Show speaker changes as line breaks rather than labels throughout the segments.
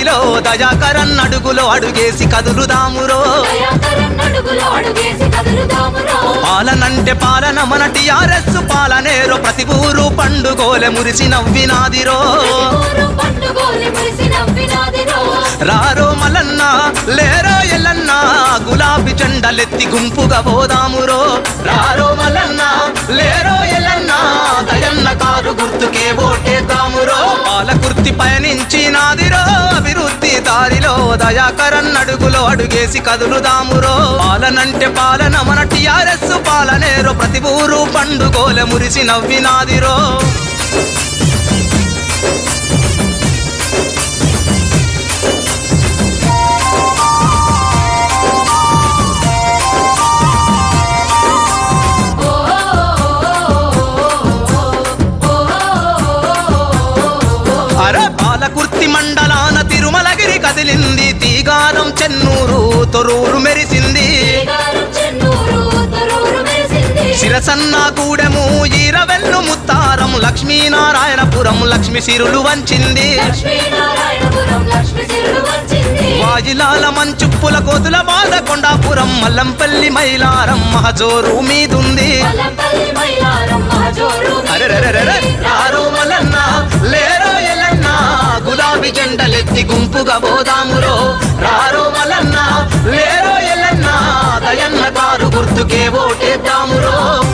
దారిలో దయాకరన్ అడుగులో అడుగేసి కదులుదామురో
దయాకరన్నడుగులో అడుగేసి కదులుదామురో.
పాలనంటే పాలన మన టిఆర్ఎస్ పాలనేరో ప్రతి ఊరు పండుగోలె మురిసి నవ్వినాదిరో
ఊరు పండుగోలి మురిసి నవ్వినాదిరో.
రారో మలన్న లేరో ఎల్లన్న గులాబీ జెండలెత్తి గుంపుగా పోదామురో రారో మలన్న లేరో ఎల్లన్న దయన్న కారు గుర్తుకే ఓటేద్దామురో పాలకుర్తి పయనించి నాదిరో అభివృద్ధి దారిలో దయాకరన్ అడుగులో అడుగేసి కదులుదామురో పాలనంటే పాలన మన టిఆర్ఎస్ పాలనేరో ప్రతి ఊరు పండుగోలె మురిసి నవ్వినాదిరో
ఓ, ఓ,
అరే పాలకుర్తి మండలాన తిరుమలగిరి కదిలింది తీగారం చెన్నూరు తొరూరు మెరిసింది
శ్రీగారం చెన్నూరు తొర్రూరు మెరిసింది.
శిరసన్న గూడెము ఈరవెల్లు ముత్తారం లక్ష్మీనారాయణపురం లక్ష్మి సిరులు వంచింది
లక్ష్మీనారాయణపురం లక్ష్మి సిరులు వచ్చింది.
వాజిలాల మంచుప్పుల కోతుల బాధ కొండాపురం మల్లంపల్లి మైలారం మహజోరు మీదుంది
మల్లంపల్లి మైలారం మహజోరు
అరెరెరెరెరె, రారో మల్లన్న లేరో ఎల్లన్న గులాబీ జెండలెత్తి గుంపుగా పోదామురో రారో మల్లన్న లేరో ఎల్లన్న దయన్న కారు గుర్తుకే ఓటేద్దామురో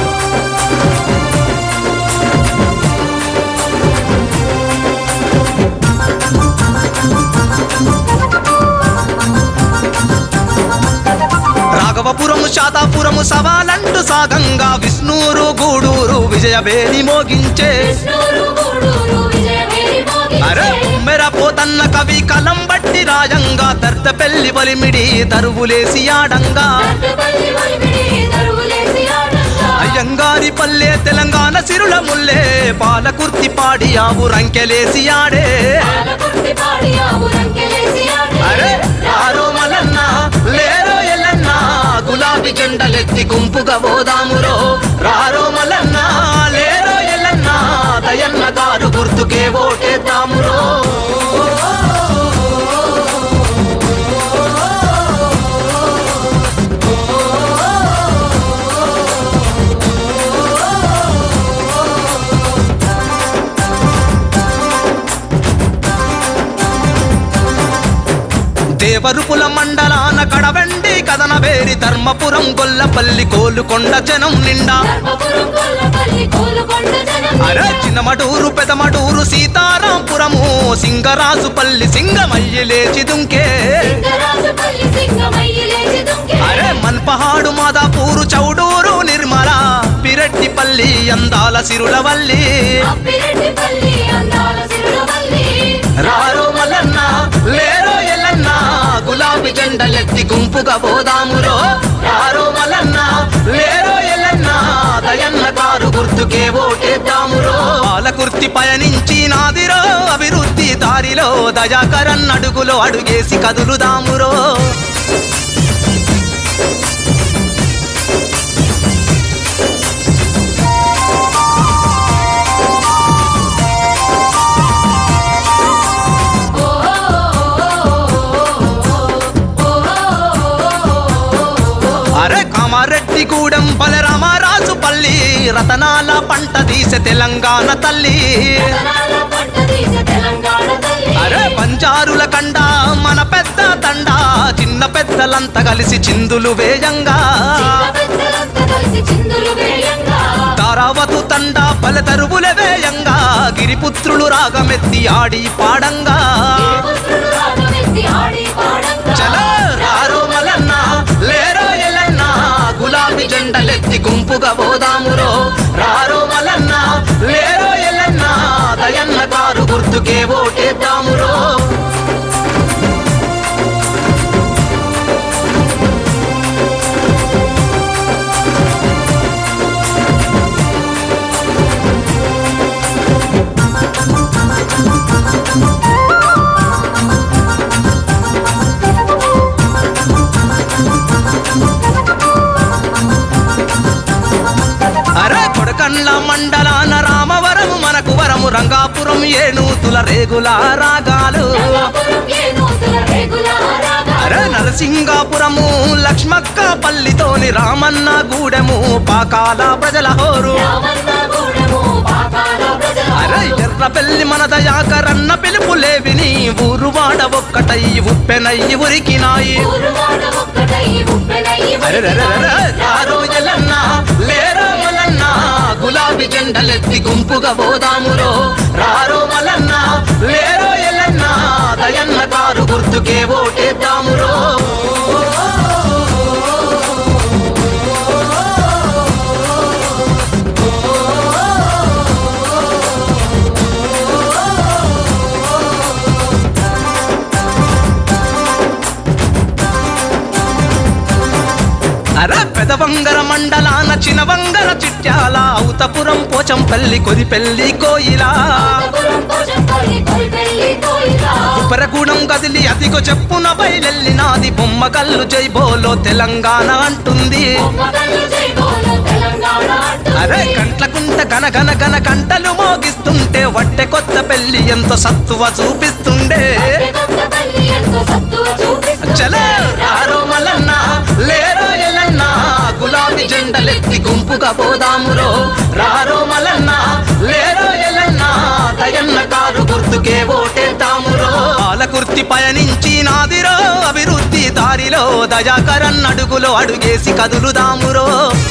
రాఘవపురము శాతాపురము సవాలంటూ సాగంగా విష్ణూరు గూడూరు విజయబేరి మోగించే
విష్ణూరు గూడూరు విజయవేరి
అరే
మోగించే.
ఉమ్మెర పోతన్న కవి కలం బట్టి రాయంగా దర్దపెల్లి బలిమిడి దరువులేసి ఆడంగా
దండుపల్లి వలిమిడి దరువులేసి ఆడంగా.
అయ్యంగారి పల్లె తెలంగాణ సిరుల ముల్లే పాలకుర్తి పాడి ఆవు రంకెలేసి ఆడే
పాలకుర్తి పాడి ఆవు రంకెలేసి ఆడే.
అరే రారో మలన్న లేరో ఎల్లన్న గులాబీ జెండలెత్తి గుంపుగా పోదామురో రారో మలన్న లేరో ఎల్లన్న దయన్న గారు గుర్తుకే ఓటేద్దామురో దేవరుపుల మండలాన కడవెండి కదనవేరి ధర్మపురం గొల్లపల్లి కోలుకొండ జనం నిండా
ధర్మపురం గొల్లపల్లి కోలుకొండ జనం
అరే చిన్నమడూరు పెదమడూరు సీతారాంపురము సింగరాజుపల్లి సింగమయ్యి లేచి దుంకే
సింగరాజుపల్లి సింగమయ్యి లేచి దుంకే.
అరే మన్పహాడు మాదాపూరు చౌడూరు నిర్మల పిరెట్టిపల్లి అందాల సిరులవల్లి
అప్పిరెడ్డిపల్లి అందాల సిరులవల్లి.
రారో మల్లన్న లేరో ఎల్లన్న గులాబీ జెండలెత్తి గుంపుగా పోదామురో రారో మల్లన్న లేరో ఎల్లన్న దయన్న కారు గుర్తుకే ఓటేద్దామురో పాలకుర్తి పయనించి నాదిరో అభివృద్ధి దారిలో దయాకరన్ అడుగులో అడుగేసి కదులుదామురో
ఓ, ఓ,
అరే కామారెడ్డిగూడెం బలరామరాజుపల్లి రతనాల పంట తీసే తెలంగాణ తల్లి
రతనాల పంట తీసే తెలంగాణ తల్లి.
అరే బంజారుల కండ మన పెద్ద తండ చిన్న పెద్దలంతా కలిసి చిందులు వేయంగా
చిన్న పెద్దలంతా కలిసి చిందులు వేయంగా.
తారావతు తండ పలతరువుల వేయంగా గిరిపుత్రులు రాగమెత్తి ఆడి పాడంగా
పుత్రులు రాగమెత్తి ఆడి పాడంగా.
చలో రారో మలన్న లేరో ఎల్లన్న గులాబీ జెండలెత్తి గుంపుగా పోదామురో రారో మలన్న లేరో ఎల్లన్న దయన్న కారు గుర్తుకే ఓటేద్దామురో అరే కొడకండ్ల మండలాన రామవరము మనకు వరము రంగాపురం ఏనూతుల రేగుల రాగాలు
రంగాపురం ఏను రైతుల రేగుల రాగా
అరే నరసింగాపురము లక్ష్మక్క పల్లితోని రామన్న గూడెము పాకాల ప్రజల హోరు
రామన్న గూడెము పాకాల ప్రజల
అరే ఎర్రపల్లి మన దయాకరన్న పిలుపులే విని ఊరు వాడ ఒక్కటై ఉప్పెనయ్యి ఉరికినాయి
ఊరువాడ ఒక్కటై ఉప్పెనై
అరే రే రే రే రే, రారో ఎల్లన్న లేరో మలన్న గులాబీ జెండలెత్తి గుంపుగా పోదామురో రారో మలన్న లేరో ఎల్లన్న దయన్న కారు గుర్తుకే ఓటేద్దామురో అరే పెదవంగర మండలాన చినవంగర చిట్యాల ఔతపురం పోచంపల్లి కొరిపెల్లి కోయిలా
పురం పోచంపల్లి కొల్పెల్లి కోయిలా
పెరగూడెం కదిలి అదిగో చెప్పున బయలెల్లినాది బొమ్మ కల్లు జైబోలో తెలంగాణ అంటుంది
బొమ్మకల్లు జైబోలో తెలంగాణ
అరే
అంటుంది
కంట్లకుంట గన గన గన కంటలు మోగిస్తుంటే వట్టె కొత్త పెళ్లి ఎంతో సత్తువ చూపిస్తుండే
కొత్తపల్లి ఎంతో సత్తువ చూపిస్తుంది
చలో రారో మలన్న లేరో ఎలన్న గులాబీ జెండలెత్తి గుంపుగా పోదామురో రారో మలన్న లేరో ఎలన్న దయన్న కారు గుర్తుకే ఓటేద్దామురో పాలకుర్తి పయనించి నాదిరో అభివృద్ధి దారిలో దయాకరన్ అడుగులో అడుగేసి కదులుదామురో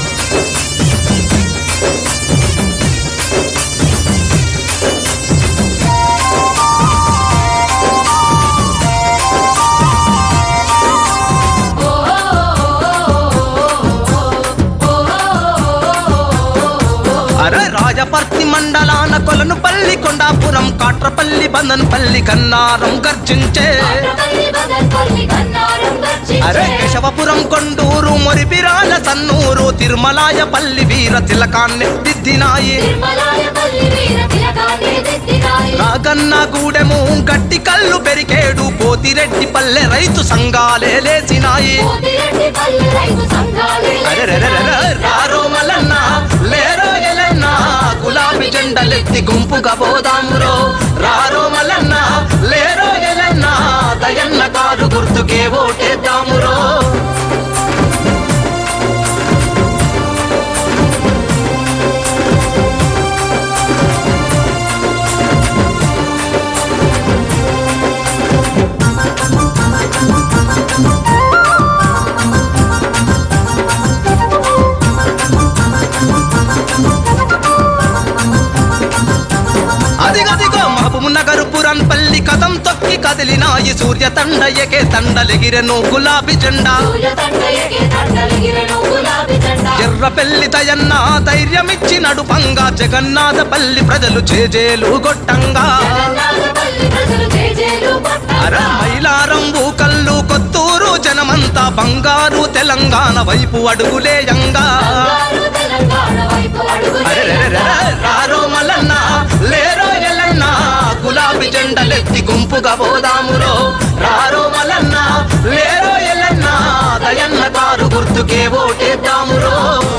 అరే రాజపర్తి మండలాన కొలనుపల్లి కొండాపురం కాట్రపల్లి బంధన్పల్లి కన్నారం గర్జించే
కొత్తపల్లి బదన్పల్లి కన్నారం
అరే
గర్జించే
కేశవపురం కొండూరు మొరిపిరాల సన్నూరు తిరుమలాయపల్లి వీర తిలకాన్ని దిద్దినాయి
తిరుమలాయపల్లి వీర తిలకాన్ని దిద్దినాయి
రాగన్న గూడెము గట్టి కళ్ళు పెరికేడు పోతిరెడ్డి పల్లె రైతు సంఘాలే లేచినాయి
పోతిరెడ్డి పల్లి రైతు సంఘాలే
అరే రే రే రే రే, రారో మల్లన్న లేరో ఎలన్న గులాబీ జెండలెత్తి గుంపుగా పోదామురో రారో మల్లన్న లేరో ఎలన్న దయన్న కారు గుర్తుకే ఓటేద్దామురో అదిగదిగో మహబూబ్ నగర్ పురాన్ పల్లి కథం తొక్కి కదిలినాయి సూర్య తండ ఎకే తండలెగిరెను గులాబీ జెండా
సూర్య తండయకే తండలగిరెను గులాబీ జెండా
ఎర్ర పెళ్లి తయన్న ధైర్యమిచ్చి నడుపంగా జగన్నాథ పల్లి ప్రజలు చేజేలు గొట్టంగా
జగన్నాథపల్లి ప్రజలు జేజేలు
అర
కొట్టంగా
మైలారం కల్లు కొత్తూరు జనమంతా బంగారు తెలంగాణ వైపు అడుగులేయంగా
బంగారు తెలంగాణ వైపు
అరే రే రే రే రే, రారో మల్లన్న లేరో ఎల్లన్న గులాబీ జెండలెత్తి గుంపుగా పోదామురో రారో మల్లన్న లేరో ఎల్లన్న దయన్న కారు గుర్తుకే ఓటేద్దామురో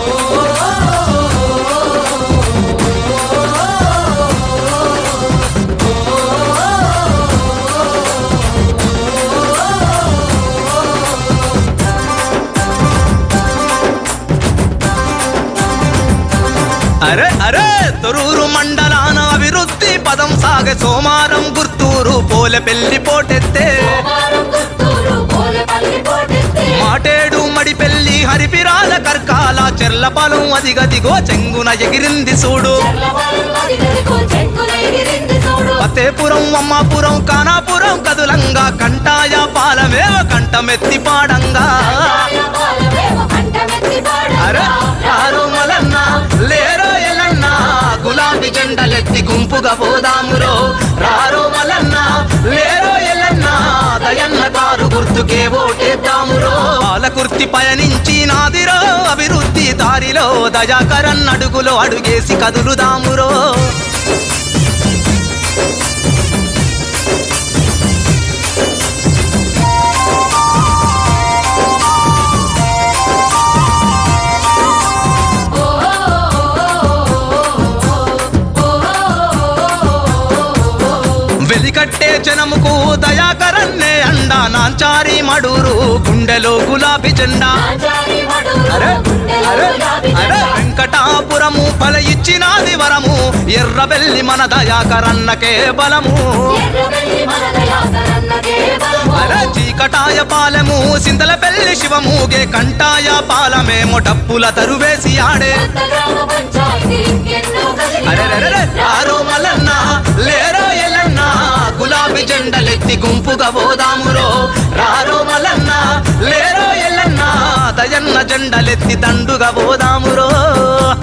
అరే అరే తొరూరు మండలాన అభివృద్ధి పదం సాగ సోమారం గుర్తూరు పోలె పెళ్లి పోటెత్తే
సోమారం గుంటూరు పోలేపల్లి పోటెత్తే
మాటేడు మడి పెళ్లి హరిపిరాల కర్కాల చెర్లపాలెం అదిగదిగో చెంగున ఎగిరింది చూడు
చెర్లపాలెం అదిగదిగో చెంగున ఎగిరింది చూడు
ఫతేపురం అమ్మాపురం కానాపురం కదులంగా కంటాయ పాలమేవ కంటమెత్తి పాడంగా
కంటాయ పాలమేవ కంఠమెత్తి
అరే
పాడంగా
రారో మలన్న లేరో ఎలన్న గులాబీ జెండలెత్తి గుంపుగా పోదామురో రారో మలన్న లేరో ఎలన్న దయన్న కారు గుర్తుకే ఓటేద్దామురో పాలకుర్తి పయనించి నాదిరో అభివృద్ధి దారిలో దయాకరన్ అడుగులో అడుగేసి కదులుదామురో వెలికట్టే జనముకు దయాకరన్నే అండ నాంచారి మడూరు గుండెలో గులాబీ జెండా
నాచారి మడూరు
అరే
గుండెలో
అరే
గులాబీ
అరే
జెండా.
వెంకటాపురము ఫల ఇచ్చినాది వరము ఎర్రబెల్లి మన దయాకరన్నకే బలము
ఎర్రబెల్లి మన దయాకరన్నకే బలము.
అరే చీకటాయ పాలెము సింతల పెళ్లి శివమూగే కంటాయ పాలమేమో డప్పుల తరువేసి ఆడే
కొత్త గ్రామ పంచాయతీ ఇంకెన్నో కదిలి
అరెరెరెరె, రారో మల్లన్న లేరో ఎల్లన్న గులాబీ జెండలెత్తి గుంపుగా పోదామురో రారో మల్లన్న లేరో ఎల్లన్న దయన్న జెండలెత్తి దండుగా పోదామురో